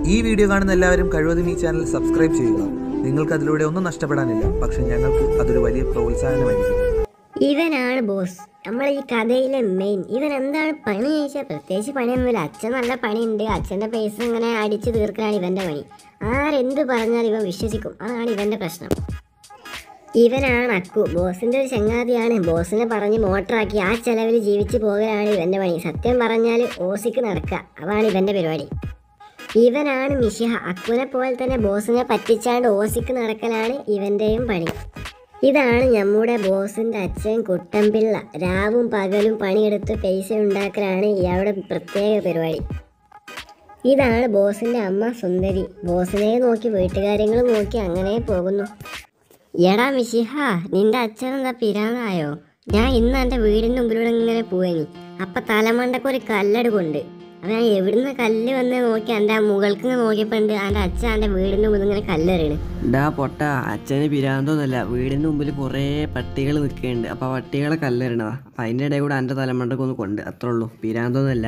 ഈ വീഡിയോ കാണുന്ന എല്ലാവരും കഴിവതും ഈ ചാനൽ സബ്സ്ക്രൈബ് ചെയ്യുക നിങ്ങൾക്ക് അതിലൂടെ ഒന്നും നഷ്ടപ്പെടാനില്ല പക്ഷെ ഞങ്ങൾക്ക് അതൊരു വലിയ പ്രോത്സാഹനമായിരിക്കും ഇവനാണ് ബോസ് നമ്മൾ ഈ കഥയിലെ മെയിൻ ഇവൻ എന്താണ് പണി ചോദിച്ചാൽ പ്രത്യേകിച്ച് പണിയൊന്നുമില്ല അച്ഛൻ നല്ല പണിയുണ്ട് അച്ഛൻ്റെ പൈസ ഇങ്ങനെ അടിച്ചു തീർക്കലാണ് ഇവൻ്റെ പണി ആരെന്ത് പറഞ്ഞാൽ ഇവൻ വിശ്വസിക്കും അതാണ് ഇവൻ്റെ പ്രശ്നം ഇവനാണ് അക്കു ബോസിന്റെ ഒരു ചങ്ങാതിയാണ് ബോസിനെ പറഞ്ഞ് മോട്ടറാക്കി ആ ചെലവിൽ ജീവിച്ചു പോകലാണ് ഇവന്റെ പണി സത്യം പറഞ്ഞാൽ ഓസിക്ക് നടക്കുക അതാണ് ഇവന്റെ പരിപാടി ഇവനാണ് മിഷിഹ അക്കുനെ പോലെ തന്നെ ബോസിനെ പറ്റിച്ചാണ്ട് ഓസിക്ക് നടക്കലാണ് ഇവന്റെയും പണി ഇതാണ് നമ്മുടെ ബോസിന്റെ അച്ഛൻ കുട്ടമ്പിള്ള രാവും പകലും പണിയെടുത്ത് പൈസ ഉണ്ടാക്കലാണ് ഇയാളുടെ പ്രത്യേക പരിപാടി ഇതാണ് ബോസിന്റെ അമ്മ സുന്ദരി ബോസിനെ നോക്കി വീട്ടുകാര്യങ്ങൾ നോക്കി അങ്ങനെ പോകുന്നു എടാ മിഷിഹ നിന്റെ അച്ഛൻ എന്താ പിരാന്നായോ ഞാൻ ഇന്ന് എൻ്റെ വീടിൻ്റെ മുമ്പിലൂടെ ഇങ്ങനെ പോയി അപ്പൊ തലമണ്ടക്ക് ഒരു കല്ലട് കൊണ്ട് അപ്പൊ ഞാൻ എവിടുന്ന് കല്ല് വന്ന് നോക്കി എൻ്റെ മുകൾക്ക് ഇങ്ങനെ നോക്കിയപ്പോ ഉണ്ട് എൻ്റെ അച്ഛൻ എൻ്റെ വീടിൻ്റെ മുമ്പിൽ ഇങ്ങനെ കല്ലെറിയണ് ഡാ പൊട്ട അച്ഛന് പിരാന്തൊന്നുമല്ല വീടിന്റെ മുമ്പിൽ കുറേ പട്ടികൾ നിൽക്കുന്നുണ്ട് അപ്പൊ ആ പട്ടികളെ കല്ലെറിയണതാ അപ്പൊ അതിന്റെ ഇടയിൽ കൂടെ എൻ്റെ തലമണ്ടൊക്കെ ഒന്ന് കൊണ്ട് അത്രേ ഉള്ളൂ പിരാന്തൊന്നുമല്ല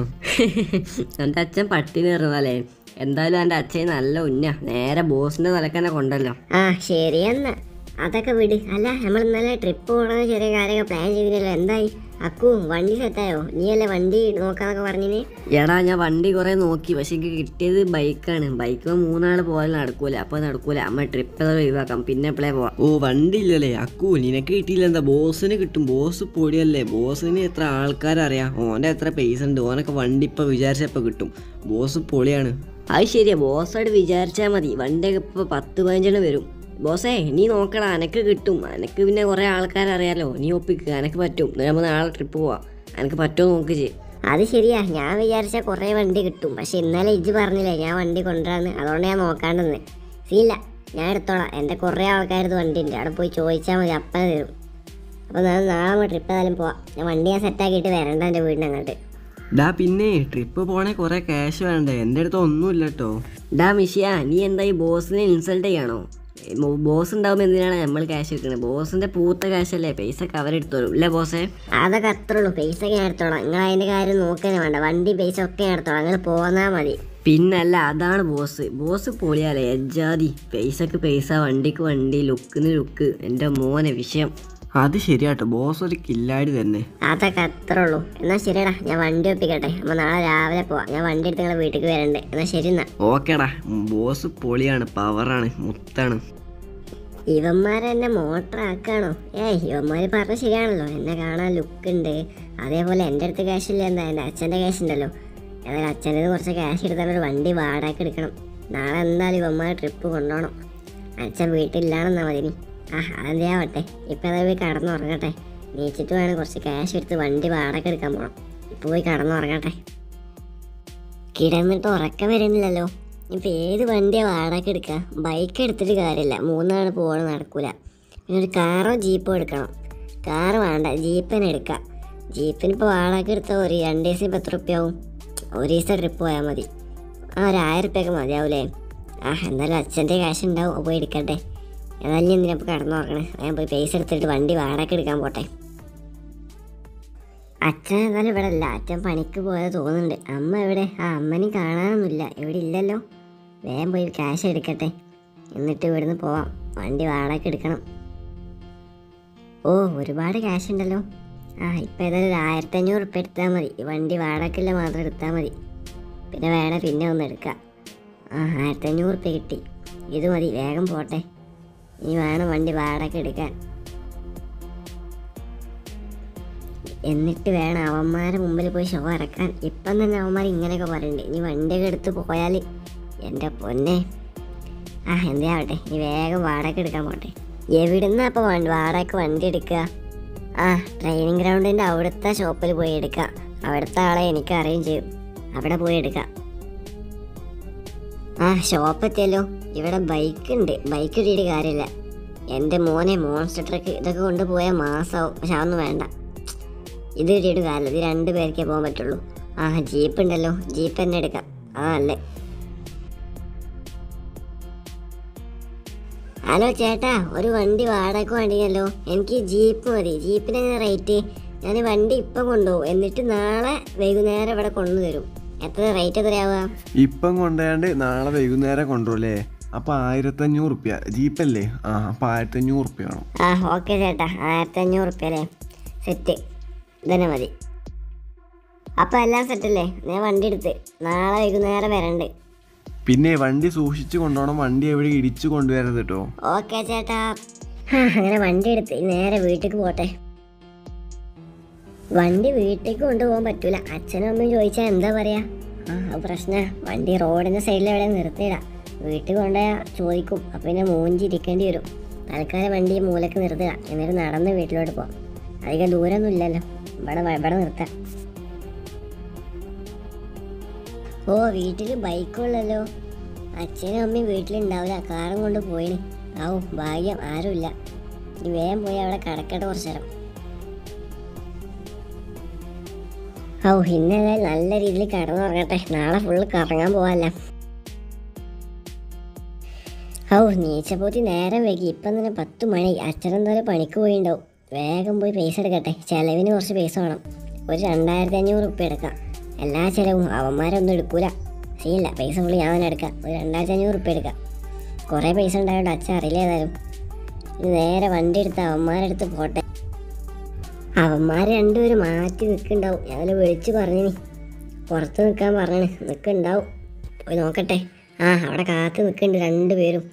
എൻ്റെ അച്ഛൻ പട്ടി നേർന്നതല്ലേ എന്തായാലും എൻ്റെ അച്ഛൻ നല്ല ഉന്ന നേരെ ബോസിന്റെ തലക്കന്നെ കൊണ്ടല്ലോ ആ ശരി എന്നാ അതൊക്കെ വിട് അല്ല നമ്മൾ ഇന്നലെ ട്രിപ്പ് പോകണമെന്ന് ചെറിയ കാര്യങ്ങൾ പ്ലാൻ ചെയ്തില്ലല്ലോ എന്തായി അക്കു വണ്ടി സെറ്റായോ നീയല്ലേ വണ്ടി നോക്കാന്നൊക്കെ പറഞ്ഞിന് എടാ ഞാൻ വണ്ടി കുറെ നോക്കി പക്ഷെ എനിക്ക് കിട്ടിയത് ബൈക്കാണ് ബൈക്ക് മൂന്നാള് പോയാൽ നടക്കൂല അപ്പൊ നടക്കൂല അമ്മ ട്രിപ്പ് ഒഴിവാക്കാം പിന്നെ എപ്പോഴേ പോവാം ഓ വണ്ടി ഇല്ലല്ലേ അക്കു നിനക്ക് കിട്ടിയില്ല എന്താ ബോസിന് കിട്ടും ബോസ് പൊടിയല്ലേ ബോസിന് എത്ര ആൾക്കാരറിയാം ഓൻ്റെ എത്ര പൈസ ഉണ്ട് ഓനൊക്കെ വണ്ടി ഇപ്പൊ വിചാരിച്ചപ്പോ കിട്ടും ബോസ് പൊളിയാണ് അത് ശരിയാ ബോസായിട്ട് വിചാരിച്ചാൽ മതി വണ്ടിയൊക്കെ ഇപ്പൊ പത്ത് പതിനഞ്ചെണ്ണം വരും ബോസേ നീ നോക്കടാ എനക്ക് കിട്ടും എനക്ക് പിന്നെ കുറെ ആൾക്കാരറിയാലോ നീ ഒപ്പിക്കുക എനക്ക് പറ്റും എന്നിട്ട് നമ്മൾ നാളെ ട്രിപ്പ് പോവാം എനക്ക് പറ്റുമോ നോക്ക് ചെയ്യും അത് ശരിയാ ഞാൻ വിചാരിച്ച കുറേ വണ്ടി കിട്ടും പക്ഷെ ഇന്നലെ ഇജ്ജ് പറഞ്ഞില്ലേ ഞാൻ വണ്ടി കൊണ്ടുവരാന്ന് അതുകൊണ്ട് ഞാൻ നോക്കാണ്ടെന്ന് സീല്ല ഞാൻ എടുത്തോളാം എൻ്റെ കുറേ ആൾക്കാരത് വണ്ടി ഉണ്ട് അവിടെ പോയി ചോദിച്ചാൽ മതി അപ്പം തരും അപ്പോൾ ഞാൻ നാളെ ട്രിപ്പ് ഏതായാലും പോവാം ഞാൻ വണ്ടി ഞാൻ സെറ്റാക്കിയിട്ട് വരണ്ട എൻ്റെ വീടിന് അങ്ങോട്ട് ഡാ പിന്നെ ട്രിപ്പ് പോണേ കുറെ ക്യാഷ് വേണ്ടേ എൻ്റെ അടുത്ത് ഒന്നുമില്ല കേട്ടോ ഡാ മിഷിയ നീ എന്താ ഈ ബോസിനെ ഇൻസൾട്ട് ചെയ്യണോ ബോസ് ഉണ്ടാവുമ്പോൾ എന്തിനാണ് നമ്മൾ ക്യാഷ് എടുക്കുന്നത് ബോസിന്റെ പൂത്ത ക്യാഷല്ലേ പൈസ കവർ എടുത്തോളൂ ഇല്ലേ ബോസേ അതൊക്കെ അത്രേ ഉള്ളൂ പൈസ ഒക്കെ ഞാൻ എടുത്തോളാം നിങ്ങൾ അതിൻ്റെ കാര്യം നോക്കാൻ വേണ്ട വണ്ടി പൈസ ഒക്കെ ഞാൻ എടുത്തോളാം നിങ്ങൾ പോന്നാൽ മതി പിന്നല്ല അതാണ് ബോസ് ബോസ് പൊളിയാലേ എജാതി പൈസക്ക് പൈസ വണ്ടിക്ക് വണ്ടി ലുക്കിന് ലുക്ക് എൻ്റെ മോനെ വിഷയം അത് ശരിയാട്ടോ ബോസ് ഒരു കില്ലാടി തന്നെ അതൊക്കെ അത്രേ ഉള്ളൂ എന്നാൽ ശരിയടാ ഞാൻ വണ്ടി ഒപ്പിക്കട്ടെ അപ്പോൾ നാളെ രാവിലെ പോവാം ഞാൻ വണ്ടി എടുത്ത് നിങ്ങളെ വീട്ടിലേക്ക് വരണ്ട് എന്നാൽ ശരി എന്നാ ഓക്കേടാ ബോസ് പൊളിയാണ് പവറാണ് മുത്താണ് ഇവന്മാരെന്നെ മോട്ടർ ആക്കാണോ ഏയ് ഇവന്മാർ പറഞ്ഞ ശരിയാണല്ലോ എന്നെ കാണാൻ ലുക്ക് ഉണ്ട് അതേപോലെ എൻ്റെ അടുത്ത് ക്യാഷ് ഇല്ല എന്താ എൻ്റെ അച്ഛൻ്റെ ക്യാഷ് ഉണ്ടല്ലോ ഏതായാലും അച്ഛൻ്റെ കുറച്ച് ക്യാഷ് എടുത്താൽ ഒരു വണ്ടി വാടക എടുക്കണം നാളെ എന്തായാലും ഇവന്മാർ ട്രിപ്പ് കൊണ്ടുപോകണം അച്ഛൻ വീട്ടിലാണെന്നാ മതി ഇനി. ആ അതെന്തേ ആവട്ടെ ഇപ്പം ഏതായാലും പോയി കടന്നുറങ്ങട്ടെ നീച്ചിട്ട് വേണം കുറച്ച് ക്യാഷ് എടുത്ത് വണ്ടി വാടക എടുക്കാൻ പോകണം ഇപ്പോൾ പോയി കടന്നുറങ്ങട്ടെ കിടന്നിട്ട് ഉറക്കം വരുന്നില്ലല്ലോ ഇപ്പം ഏത് വണ്ടിയാണ് വാടക എടുക്കുക ബൈക്ക് എടുത്തിട്ട് കാര്യമില്ല മൂന്നാണ് പോകണം നടക്കൂല പിന്നെ ഒരു കാറോ ജീപ്പോ എടുക്കണം കാറ് വേണ്ട ജീപ്പ് തന്നെ എടുക്കാം ജീപ്പിന് ഇപ്പോൾ വാടക എടുത്താൽ ഒരു രണ്ട് ദിവസം ഇപ്പം എത്ര റുപ്യാവും ഒരു ദിവസം ട്രിപ്പ് പോയാൽ മതി ആ ഒരു ആയിരം റുപ്യൊക്കെ മതിയാവൂലേ ആ എന്തായാലും അച്ഛൻ്റെ കാശ് ഉണ്ടാവും അത് പോയി എടുക്കട്ടെ ഏതായാലും എന്തിനാ ഇപ്പോൾ കടന്നുറങ്ങണേ ഞാൻ പോയി പൈസ എടുത്തിട്ട് വണ്ടി വാടക എടുക്കാൻ പോട്ടെ അച്ഛൻ എന്നാലും ഇവിടെ അല്ല അച്ഛൻ പണിക്ക് പോയത് തോന്നുന്നുണ്ട് അമ്മ എവിടെ ആ അമ്മനെ കാണാനൊന്നുമില്ല ഇവിടെ ഇല്ലല്ലോ വേഗം പോയി ക്യാഷ് എടുക്കട്ടെ എന്നിട്ട് ഇവിടുന്ന് പോവാം വണ്ടി വാടക എടുക്കണം ഓ ഒരുപാട് ക്യാഷ് ഉണ്ടല്ലോ ആ ഇപ്പം ഏതായാലും ഒരു ആയിരത്തി അഞ്ഞൂറ് ഉറുപ്പ്യ എടുത്താൽ മതി ഈ വണ്ടി വാടകയ്ക്കില്ല മാത്രം എടുത്താൽ മതി പിന്നെ വേണേൽ പിന്നെ ഒന്ന് എടുക്കാം ആ ആയിരത്തി അഞ്ഞൂറ് ഉറുപ്പ്യ കിട്ടി ഇത് മതി വേഗം പോട്ടെ ഇനി വേണം വണ്ടി വാടക എടുക്കാൻ എന്നിട്ട് വേണം അവന്മാരെ മുമ്പിൽ പോയി ഷോ ഇറക്കാൻ ഇപ്പം തന്നെ അവന്മാർ ഇങ്ങനെയൊക്കെ പറയുന്നുണ്ട് ഇനി വണ്ടിയൊക്കെ എടുത്ത് പോയാൽ എൻ്റെ പൊന്നെ ആ എന്താവട്ടെ ഇനി വേഗം വാടക എടുക്കാൻ പോട്ടെ എവിടുന്നാ അപ്പോൾ വാടകയ്ക്ക് വണ്ടി എടുക്കുക ആ ട്രെയിനിങ് ഗ്രൗണ്ടിൻ്റെ അവിടുത്തെ ഷോപ്പിൽ പോയി എടുക്കാം അവിടുത്തെ ആളെ എനിക്ക് അറിയുകയും ചെയ്യും അവിടെ പോയി എടുക്കാം ആ ഷോപ്പ് എത്തിയല്ലോ ഇവിടെ ബൈക്ക് ഉണ്ട് ബൈക്ക് ഇട്ടിട്ട് കാര്യമില്ല എൻ്റെ മോനെ മോൺസ്റ്റർ ട്രക്ക് ഇതൊക്കെ കൊണ്ടുപോയാൽ മാസമാവും പക്ഷെ അതൊന്നും വേണ്ട ഇത് കിട്ടിയിട്ട് കാര്യമില്ല ഇത് രണ്ട് പേർക്കേ പോകാൻ പറ്റുള്ളൂ ആ ജീപ്പ് ഉണ്ടല്ലോ ജീപ്പ് തന്നെ എടുക്കാം അതല്ലേ ഹലോ ചേട്ടാ ഒരു വണ്ടി വാടക വേണ്ടിയല്ലോ എനിക്ക് ജീപ്പ് മതി ജീപ്പിന് റേറ്റ് ഞാൻ വണ്ടി ഇപ്പം കൊണ്ടുപോകും എന്നിട്ട് നാളെ വൈകുന്നേരം ഇവിടെ കൊണ്ടുതരും എത്ര റേറ്റ് എത്രയാവുക ഇപ്പം കൊണ്ടുപോയാണ്ട് നാളെ വൈകുന്നേരം കൊണ്ടുപോലേ അപ്പോൾ ആയിരത്തഞ്ഞൂറ് റുപ്യ ജീപ്പല്ലേ ആ അപ്പോൾ ആയിരത്തഞ്ഞൂറ് റുപ്യ വേണം ആ ഓക്കെ ചേട്ടാ ആയിരത്തി അഞ്ഞൂറ് റുപ്യ അല്ലേ സെറ്റ് ഇതന്നെ മതി അപ്പം എല്ലാം സെറ്റല്ലേ ഞാൻ വണ്ടി എടുത്ത് നാളെ വൈകുന്നേരം വരണ്ട് പിന്നെ വണ്ടി സൂക്ഷിച്ച് കൊണ്ടുപോകണം വണ്ടി എവിടെ ഇടിച്ചു കൊണ്ടുവരരുത് കേട്ടോ ഓക്കെ ചേട്ടാ ഹാ, അങ്ങനെ വണ്ടി എടുത്ത് ഇനി നേരെ വീട്ടിലേക്ക് പോട്ടെ വണ്ടി വീട്ടിലേക്ക് കൊണ്ടുപോകാൻ പറ്റൂല അച്ഛനും അമ്മയും ചോദിച്ചാൽ എന്താ പറയാ ആ അത് പ്രശ്ന വണ്ടി റോഡിന്റെ സൈഡിൽ എവിടെ നിർത്തിയിടാം വീട്ടിൽ കൊണ്ടുപോയാൽ ചോദിക്കും അപ്പം പിന്നെ മൂഞ്ചി ഇരിക്കേണ്ടി വരും തൽക്കാലം വണ്ടി ഈ മൂലക്ക് നിർത്തുക എന്നിട്ട് നടന്ന് വീട്ടിലോട്ട് പോവാം അധികം ദൂരമൊന്നും ഇല്ലല്ലോ ഇവിടെ വ- ഇവിടെ നിർത്താം ഓ വീട്ടിൽ ബൈക്കുള്ളല്ലോ അച്ഛനും അമ്മയും വീട്ടിലുണ്ടാവില്ല കാറും കൊണ്ട് പോയിന് ആവും ഭാഗ്യം ആരുമില്ല ഇനി വേഗം പോയി അവിടെ കിടക്കട്ടെ കുറച്ചു നേരം ഔ ഇന്നലെ നല്ല രീതിയിൽ കിടന്നുറങ്ങട്ടെ നാളെ ഫുള്ള് കറങ്ങാൻ പോവാല്ല ഔ നീച്ചപ്പോത്തി നേരം വൈകി ഇപ്പം തന്നെ പത്ത് മണി അച്ഛനെന്തായാലും പണിക്ക് പോയിണ്ടാവും വേഗം പോയി പൈസ എടുക്കട്ടെ ചെലവിന് കുറച്ച് പൈസ വേണം ഒരു രണ്ടായിരത്തി അഞ്ഞൂറ് ഉറുപ്പ്യ എടുക്കാം എല്ലാ ചിലവും അവന്മാരൊന്നും എടുക്കൂല ശരിയില്ല പൈസ ഫുള്ള് ഞാൻ തന്നെ എടുക്കാം ഒരു രണ്ടായിരത്തി അഞ്ഞൂറ് ഉറുപ്പ്യ എടുക്കാം കുറേ പൈസ ഉണ്ടായതുകൊണ്ട് അച്ഛൻ അറിയില്ല ഏതായാലും ഇനി നേരെ വണ്ടി എടുത്ത് അവന്മാരെടുത്ത് പോട്ടെ അവന്മാർ രണ്ടുപേരും മാറ്റി നിൽക്കുന്നുണ്ടാവും ഞങ്ങൾ വിളിച്ച് പറഞ്ഞിനി പുറത്ത് നിൽക്കാൻ പറഞ്ഞാണ് നിൽക്കുന്നുണ്ടാവും പോയി നോക്കട്ടെ ആ അവിടെ കാത്ത് നിൽക്കുന്നുണ്ട് രണ്ടുപേരും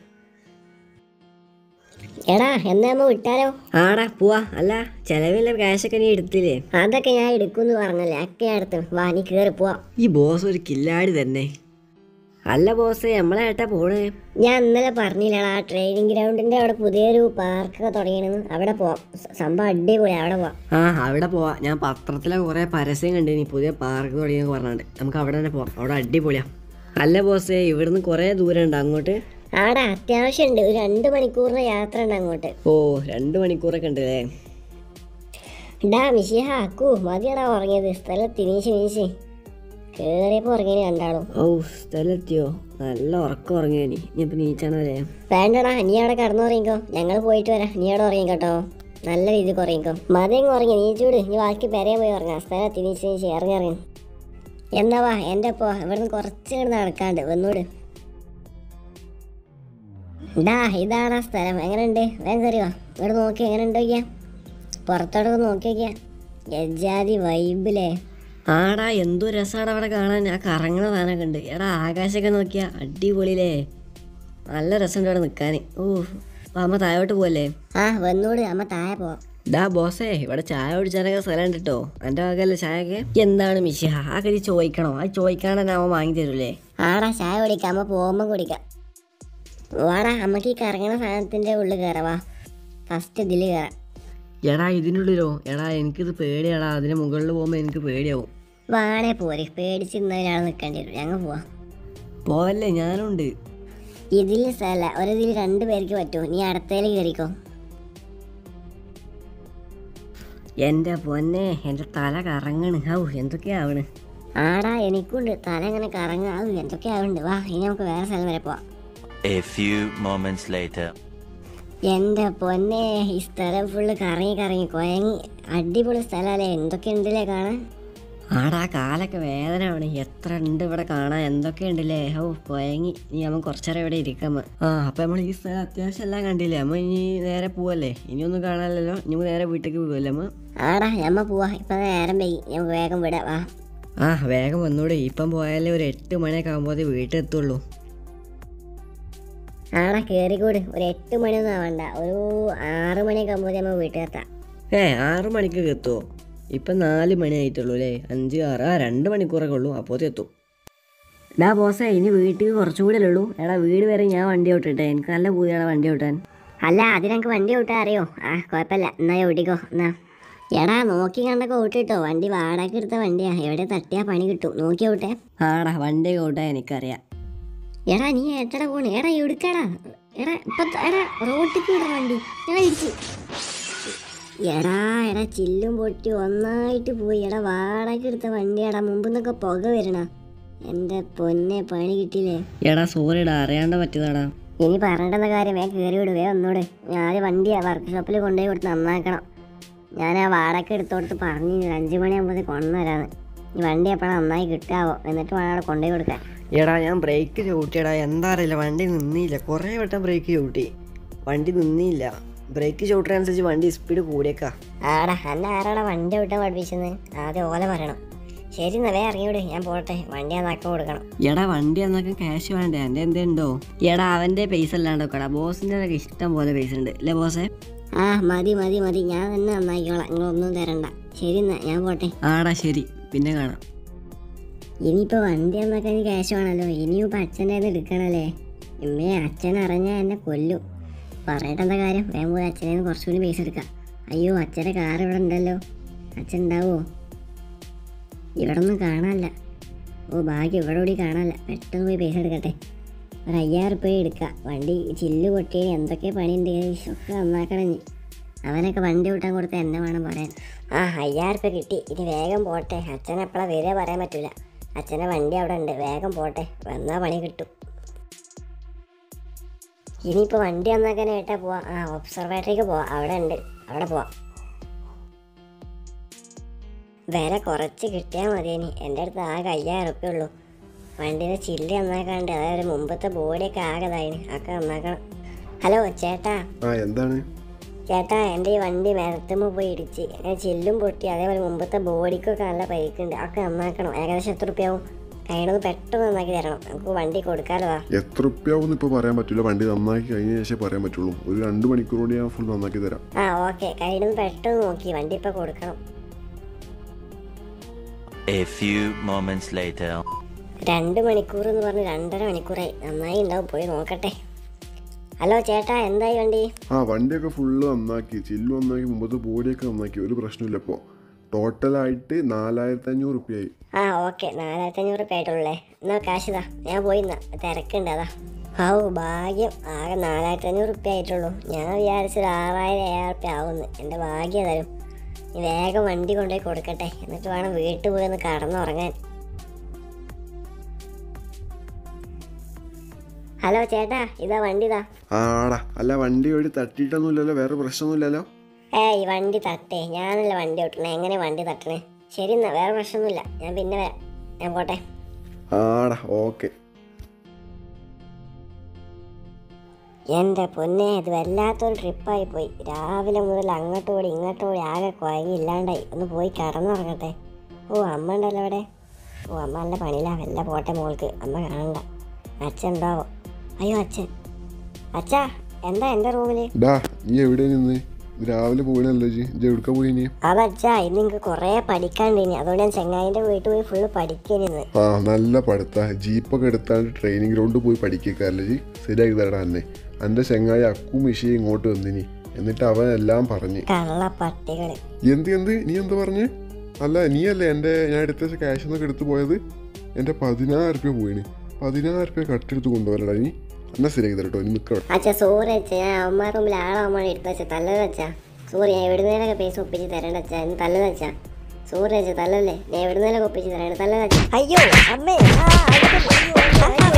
എടാ എന്നാ അമ്മ വിട്ടാലോ ആടാ പോവാ അല്ല ചെലവില്ല ക്യാഷൊക്കെ നീ എടുത്തില്ലേ അതൊക്കെ ഞാൻ എടുക്കുമെന്ന് പറഞ്ഞല്ലേ ഒക്കെ ഞാൻ എടുത്തു വാ നീ കയറി പോവാ ഈ ബോസ് ഒരു കില്ലാടി തന്നെ അല്ല ബോസ് നമ്മളെ ഏട്ടാ പോണേ ഞാൻ ഇന്നലെ പറഞ്ഞില്ലടാ ആ ട്രെയിനിങ് ഗ്രൗണ്ടിന്റെ അവിടെ പുതിയൊരു പാർക്കൊക്കെ തുടങ്ങിയെന്ന് അവിടെ പോവാം സ- സംഭവം അടിപൊളി അവിടെ പോവാം ആ അവിടെ പോവാ ഞാൻ പത്രത്തിലെ കുറെ പരസ്യം കണ്ടിനി പുതിയ പാർക്ക് തുടങ്ങിയെന്ന് പറഞ്ഞിട്ട് നമുക്ക് അവിടെ തന്നെ പോവാം അവിടെ അടിപൊളിയാ അല്ല ബോസേ ഇവിടുന്ന് കുറേ ദൂരം ഉണ്ട് അങ്ങോട്ട് അവിടെ അത്യാവശ്യമുണ്ട് ഒരു രണ്ട് മണിക്കൂറിന് യാത്ര ഉണ്ട് അങ്ങോട്ട് ഓ രണ്ട് മണിക്കൂറൊക്കെ ഉണ്ടല്ലേ ഡാ മിഷിഹ അക്കു മതിയടാ ഉറങ്ങിയത് സ്ഥലം തിനീശ് നീശ് കേറിയപ്പോ ഉറങ്ങിയത് രണ്ടാളും ഓ സ്ഥലത്തിയോ നല്ല ഉറക്കം ഉറങ്ങിയോ നീ ഇനിയിപ്പോൾ നീച്ചാണല്ലേ വേണ്ടടാ നീ അവിടെ കടന്നുറങ്ങിക്കോ ഞങ്ങൾ പോയിട്ട് വരാം നീ അവിടെ ഉറങ്ങിക്കോട്ടോ നല്ല രീതിക്ക് ഉറങ്ങിക്കോ മതിയങ്ങ് ഉറങ്ങി നീ ചൂട് നീ ബാക്കി പെരയെ പോയി ഉറങ്ങാം സ്ഥലം തിനീശ് നീശ് ഇറങ്ങി ഇറങ്ങി എന്നാ വാ എൻ്റെ പോ ഇവിടുന്ന് കുറച്ച് കിടന്ന് നടക്കാണ്ട് വന്നൂട് ഡാ ഇതാണ് ആ സ്ഥലം എങ്ങനെയുണ്ട് വേഗം കയറി വാ ഇവിടെ നോക്കി എങ്ങനെയുണ്ട് നോക്കിയാ പുറത്തോട്ടൊക്കെ നോക്കി നോക്കിയാ ഗജാതി വൈബിലേ ആടാ എന്തോ രസമാണ് അവിടെ കാണാൻ ആ കറങ്ങണ സാധനമൊക്കെ ഉണ്ട് എടാ ആകാശമൊക്കെ നോക്കിയാ അടിപൊളിയില്ലേ നല്ല രസമുണ്ട് അവിടെ നിൽക്കാൻ ഓ അപ്പൊ അമ്മ താഴോട്ട് പോവല്ലേ ആ വന്നൂട് അമ്മ താഴെ പോവാം ഡാ ബോസേ ഇവിടെ ചായ കുടിച്ചാനൊക്കെ സ്ഥലം ഉണ്ട് കേട്ടോ എൻ്റെ വകയല്ലേ ചായയൊക്കെ എന്താണ് മിഷ ആ കരി ചോദിക്കണോ ആ ചോദിക്കാണ്ട് തന്നെ അവൻ വാങ്ങി തരൂലേ ആടാ ചായ കുടിക്കാം അമ്മ പോകുമ്പോൾ കുടിക്കാം വാടാ അമ്മക്ക് ഈ കറങ്ങണ സാധനത്തിന്റെ ഉള്ളിൽ കയറവാ ഫസ്റ്റ് ഇതിൽ കയറാം എടാ ഇതിനുള്ളിലോ എടാ എനിക്കിത് പേടിയാടാ അതിന് മുകളിൽ പോകുമ്പോൾ എനിക്ക് പേടിയാവും വാടേ പോരെ പേടിച്ചിരുന്ന ഒരാൾ നിൽക്കേണ്ടി വരും ഞങ്ങൾ പോവാം പോവല്ലേ ഞാനുണ്ട് ഇതിൽ സ്ഥല ഒരിതിൽ രണ്ട് പേർക്ക് പറ്റുമോ നീ അടുത്തേൽ കയറിക്കോ എൻ്റെ പൊന്നെ എൻ്റെ തല കറങ്ങണ് ഔ എന്തൊക്കെയാവണ് ആടാ എനിക്കുണ്ട് തല ഇങ്ങനെ കറങ്ങുക അത് എന്തൊക്കെ ആവുന്നുണ്ട് വാ ഇനി നമുക്ക് വേറെ സ്ഥലം വരെ പോവാം A few moments later. എൻ്റെ പൊന്നെ ഈ സ്ഥലം ഫുള്ള് കറങ്ങി കറങ്ങി കുഴങ്ങി അടിപൊളി സ്ഥലമല്ലേ എന്തൊക്കെ ഉണ്ടല്ലേ കാണാൻ ആടാ കാലൊക്കെ വേദനയാണ് എത്ര ഉണ്ട് ഇവിടെ കാണാൻ എന്തൊക്കെ ഉണ്ടല്ലേ ഓ കൊയങ്ങി ഇനി നമ്മൾ കുറച്ചേരം ഇവിടെ ഇരിക്കാം അമ്മ. ആ അപ്പം നമ്മൾ ഈ സ്ഥലം അത്യാവശ്യം എല്ലാം കണ്ടില്ലേ അമ്മ ഇനി നേരെ പോവല്ലേ ഇനിയൊന്നും കാണാനല്ലോ ഇനി നമുക്ക് നേരെ വീട്ടിലേക്ക് പോവല്ലേ അമ്മ ആടാ ഞമ്മ പോവാ ഇപ്പൊ നേരം വൈകി ഞമ്മക്ക് വേഗം വിടാം വാ ആ വേഗം വന്നൂടെ ഇപ്പം പോയാലേ ഒരു എട്ട് മണിയൊക്കെ ആകുമ്പോൾ വീട്ടിൽ എത്തുള്ളൂ ആടാ കേറിക്കൂട് ഒരു എട്ട് മണിയൊന്നും ആവണ്ട ഒരു ആറ് മണിയൊക്കെ ആകുമ്പോൾ നമ്മൾ വീട്ടിലെത്താം ഏ ആറ് മണിക്കൊക്കെ എത്തുമോ ഇപ്പം നാല് മണി ആയിട്ടുള്ളൂ അല്ലേ അഞ്ച് ആറ് ആ രണ്ട് മണിക്കൂറൊക്കെ ഉള്ളൂ അപ്പോൾ എത്തും ഡാ ബോസേ ഇനി വീട്ടിൽ കുറച്ചും കൂടെ ഉള്ളൂ എടാ വീട് വരെ ഞാൻ വണ്ടി ഓട്ടിട്ടെ എനിക്ക് നല്ല പൂതിയാണ് വണ്ടി ഓട്ടാൻ അല്ല അതിനൊക്കെ വണ്ടി ഓട്ടാൻ അറിയോ ആ കുഴപ്പമില്ല എന്നാ ഓടിക്കോ എന്നാ എടാ നോക്കി കണ്ടൊക്കെ ഓട്ടിട്ടോ വണ്ടി വാടക എടുത്ത വണ്ടിയാ എവിടെ തട്ടിയാ പണി കിട്ടും നോക്കി ഓട്ടെ ആടാ വണ്ടി ഓട്ടാൻ എനിക്കറിയാം എടാ നീ എട്ടടാ പോണ് എടാ എടുക്കടാ എടാ ഇപ്പൊ ത- എടാ റോട്ടിക്ക് വിടാ വണ്ടി ഞാൻ ഇടിച്ചു എടാ എടാ ചില്ലും പൊട്ടി ഒന്നായിട്ട് പോയി എടാ വാടക എടുത്ത വണ്ടിയാടാ മുമ്പ് നിന്നൊക്കെ പുക വരണ എൻ്റെ പൊന്നെ പണി കിട്ടിയില്ലേ എടാ സോറിടാ അറിയാണ്ട് പറ്റിയതാടാ ഇനി പറഞ്ഞിട്ടുന്ന കാര്യം വേഗം കയറി വിടുവേ ഒന്നൂടെ ഞാൻ വണ്ടി വർക്ക്ഷോപ്പിൽ കൊണ്ടുപോയി കൊടുത്ത് നന്നാക്കണം ഞാൻ ആ വാടക എടുത്തോടത്ത് പറഞ്ഞു അഞ്ച് മണിയാകുമ്പോൾ കൊണ്ടുവരാന്ന് ഈ വണ്ടി എപ്പോഴാണ് നന്നായി കിട്ടാവോ എന്നിട്ട് വേണം അവിടെ കൊണ്ടുപോയി കൊടുക്കാൻ എടാ ഞാൻ ബ്രേക്ക് ചവിട്ടിയടാ എന്താ അറിയില്ല വണ്ടി നിന്നില്ല കുറേ വട്ടം ബ്രേക്ക് ചവിട്ടി വണ്ടി നിന്നില്ല ബ്രേക്ക് ചവിട്ടുന്നതനുസരിച്ച് വണ്ടി സ്പീഡ് കൂടിയേക്കാ ആടാ അന്നെ ആരാടാ വണ്ടി വിട്ടാൻ പഠിപ്പിച്ചത് ആദ്യം ഓല പറയണം ശരി എന്നാ വേ ഇറങ്ങിവിട് ഞാൻ പോട്ടെ വണ്ടി നന്നാക്കി കൊടുക്കണം എടാ വണ്ടി എന്നൊക്കെ ക്യാഷ് വേണ്ടേ എൻ്റെ എന്തുണ്ടോ എടാ അവൻ്റെ പൈസ അല്ലാണ്ട് വെക്കടാ ബോസിൻ്റെ ഒക്കെ ഇഷ്ടം പോലെ പൈസ ഉണ്ട് അല്ലേ ബോസേ ആ മതി മതി മതി ഞാൻ തന്നെ നന്നാക്കിക്കോളാം നിങ്ങളൊന്നും തരണ്ട ശരി എന്നാ ഞാൻ പോട്ടെ ആടാ ശരി പിന്നെ കാണാം ഇനിയിപ്പോൾ വണ്ടി നന്നാക്കാൻ ക്യാഷ് വേണമല്ലോ ഇനിയും ഇപ്പം അച്ഛൻ്റെ കയ്യിൽ നിന്ന് എടുക്കണല്ലേ ഇമ്മേ അച്ഛൻ അറിഞ്ഞാൽ എന്നെ കൊല്ലും പറയട്ടെ എന്താ കാര്യം വേഗം പോയി അച്ഛനെ നിന്ന് കുറച്ചുകൂടി പൈസ എടുക്കാം അയ്യോ അച്ഛൻ്റെ കാർ ഇവിടെ ഉണ്ടല്ലോ അച്ഛൻ ഉണ്ടാവുമോ ഇവിടെ ഒന്നും കാണാനില്ല ഓ ഭാഗ്യം ഇവിടെ കൂടി കാണാനില്ല പെട്ടെന്ന് പോയി പൈസ എടുക്കട്ടെ ഒരു അയ്യായിരം റുപ്യ എടുക്കാം വണ്ടി ചില്ല് പൊട്ടിയതിന് എന്തൊക്കെ പണിയുണ്ട് guys. ഒക്കെ നന്നാക്കണം ഇനി അവനൊക്കെ വണ്ടി വിട്ടാൻ കൊടുത്ത എന്നെ വേണം പറയാൻ ആ അയ്യായിരം റുപ്യ കിട്ടി ഇനി വേഗം പോട്ടെ അച്ഛൻ എപ്പോഴാണ് വരിക പറയാൻ പറ്റില്ല അച്ഛൻ്റെ വണ്ടി അവിടെ ഉണ്ട് വേഗം പോട്ടെ വന്നാൽ പണി കിട്ടും ഇനിയിപ്പോൾ വണ്ടി നന്നാക്കാനായിട്ടാ പോവാ ആ ഒബ്സർവേറ്ററിക്ക് പോവാം അവിടെ ഉണ്ട് അവിടെ പോവാം വില കുറച്ച് കിട്ടിയാൽ മതി ഇനി എൻ്റെ അടുത്ത് ആകെ അയ്യായിരം ഉറുപ്പ്യ ഉള്ളൂ വണ്ടീൻ്റെ ചില്ല് നന്നാക്കാണ്ട് അതായത് മുമ്പത്തെ ബോഡിയൊക്കെ ആകെതായിന് ഒക്കെ നന്നാക്കണം ഹലോ ചേട്ടാ ആ എന്താണ് ചേട്ടാ എൻ്റെ ഈ വണ്ടി മരത്തുമ്പോൾ പോയി ഇടിച്ച് ഞാൻ ചില്ലും പൊട്ടി അതേപോലെ മുമ്പത്തെ ബോഡിക്കൊക്കെ നല്ല പരിക്കുണ്ട് ഒക്കെ നന്നാക്കണം ഏകദേശം എത്ര റുപ്യാവും കഴിയണത് പെട്ടെന്ന് നന്നാക്കി തരണം നമുക്ക് വണ്ടി കൊടുക്കാലോ എത്ര റുപ്യാവും ഇപ്പോൾ പറയാൻ പറ്റില്ല വണ്ടി നന്നാക്കി കഴിഞ്ഞ ശേഷം പറയാൻ പറ്റുള്ളൂ ഒരു രണ്ട് മണിക്കൂർ കൊണ്ട് ഞാൻ ഫുൾ നന്നാക്കി തരാം ആ ഓക്കെ കഴിയണത് പെട്ടെന്ന് നോക്കി വണ്ടി ഇപ്പം കൊടുക്കണം A few moments later. രണ്ട് മണിക്കൂർ എന്ന് പറഞ്ഞ് രണ്ടര മണിക്കൂറായി നന്നായി ഉണ്ടാവും പോയി നോക്കട്ടെ ഹലോ ചേട്ടാ എന്തായി വണ്ടി ആ വണ്ടിയൊക്കെ ഫുള്ള് നന്നാക്കി ചില്ല് നന്നാക്കി മുമ്പത്തെ ബോഡിയൊക്കെ നന്നാക്കി ഒരു പ്രശ്നമില്ല ഇപ്പോൾ ടോട്ടലായിട്ട് നാലായിരത്തി അഞ്ഞൂറ് റുപ്യായി ആ ഓക്കെ നാലായിരത്തി അഞ്ഞൂറ് റുപ്യ ആയിട്ടുള്ളേ എന്നാ കാശ് ഇതാ ഞാൻ പോയി എന്നാ തിരക്കുണ്ട് അതാ ഔ ഭാഗ്യം ആകെ നാലായിരത്തി അഞ്ഞൂറ് റുപ്യ ആയിട്ടുള്ളൂ ഞാൻ വിചാരിച്ചൊരു ആറായിരം ഏഴായിരം റുപ്യ ആവുമെന്ന് എൻ്റെ ഭാഗ്യം തരും നീ വേഗം വണ്ടി കൊണ്ടുപോയി കൊടുക്കട്ടെ എന്നിട്ട് വേണം വീട്ടിൽ പോയി ഒന്ന് കടന്നുറങ്ങാൻ ഹലോ ചേട്ടാ ഇതാ വണ്ടി ഇതാ ആടാ അല്ല വണ്ടി വഴി തട്ടിയിട്ടൊന്നുമില്ലല്ലോ വേറെ പ്രശ്നമൊന്നുമില്ലല്ലോ ഏയ് വണ്ടി തട്ടേ ഞാനല്ല വണ്ടി ഓട്ടണേ എങ്ങനെ വണ്ടി തട്ടണേ ശരി എന്നാ വേറെ പ്രശ്നമൊന്നുമില്ല ഞാൻ പിന്നെ വരാം ഞാൻ പോട്ടെ ആടാ ഓക്കെ എൻ്റെ പൊന്നെ ഇത് വല്ലാത്തൊരു ട്രിപ്പായി പോയി രാവിലെ മുതൽ അങ്ങോട്ടും ഓടി ഇങ്ങോട്ടും ഓടി ആകെ കുഴങ്ങി ഇല്ലാണ്ടായി ഒന്ന് പോയി കിടന്നുറങ്ങട്ടെ ഓ അമ്മ ഉണ്ടല്ലോ ഇവിടെ ഓ അമ്മ നല്ല പണിയില്ല വല്ല പോട്ടെ മോൾക്ക് അമ്മ കാണണ്ട അച്ഛൻ ഉണ്ടാവോ അയ്യോ അച്ഛൻ അച്ഛാ എന്താ എൻ്റെ റൂമിൽ ഡാ നീ എവിടെ നിന്ന് ഇത് രാവിലെ പോകണല്ലോ ജി ഇജ്ജ് എവിടുക്ക പോയിനി അതച്ഛാ ഇന്ന് എനിക്ക് കുറേ പഠിക്കാണ്ട് ഇനി അതുകൊണ്ട് ഞാൻ ചെങ്ങായിൻ്റെ വീട്ടിൽ പോയി ഫുള്ള് പഠിക്കുന്നു ആ നല്ല പഠിത്ത ജീപ്പൊക്കെ എടുത്താണ്ട് ട്രെയിനിങ് ഗ്രൗണ്ടിൽ പോയി പഠിക്കാല്ലേ ജി ശരിയാക്കി തരടാ എന്നെ എൻ്റെ ചെങ്ങായി അക്കു മിഷി ഇങ്ങോട്ട് വന്നിനി എന്നിട്ട് അവൻ എല്ലാം പറഞ്ഞ് കള്ള പട്ടികൾ എന്ത് എന്ത് നീ എന്താ പറഞ്ഞ് അല്ല നീ അല്ലേ എൻ്റെ ഞാൻ എടുത്ത ക്യാഷ് എന്നൊക്കെ എടുത്തു പോയത് എൻ്റെ പതിനായിരം റുപ്യ പോയിന് പതിനായിരം റുപ്യ കട്ടെടുത്ത് കൊണ്ടുപോകലടാ നീ എന്നാ ശരിയാക്കി തരട്ടോ ഇനി നിൽക്കണം അച്ഛാ സോറി അച്ഛാ ഞാൻ അവന്മാരുടെ മുമ്പിൽ ആളാവാൻ എടുത്ത അച്ഛാ തല്ലത് അച്ഛാ സോറി ഞാൻ എവിടുന്നേലൊക്കെ പൈസ ഒപ്പിച്ച് തരേണ്ട അച്ഛാ എന്ന് തല്ലത് അച്ഛാ സോറി അച്ഛാ തല്ലല്ലേ ഞാൻ എവിടുന്നേലൊക്കെ ഒപ്പിച്ച് തരേണ്ട തല്ലത് അച്ഛാ അയ്യോ അമ്മേ ആ, അയ്യോ, അയ്യോ, അയ്യോ.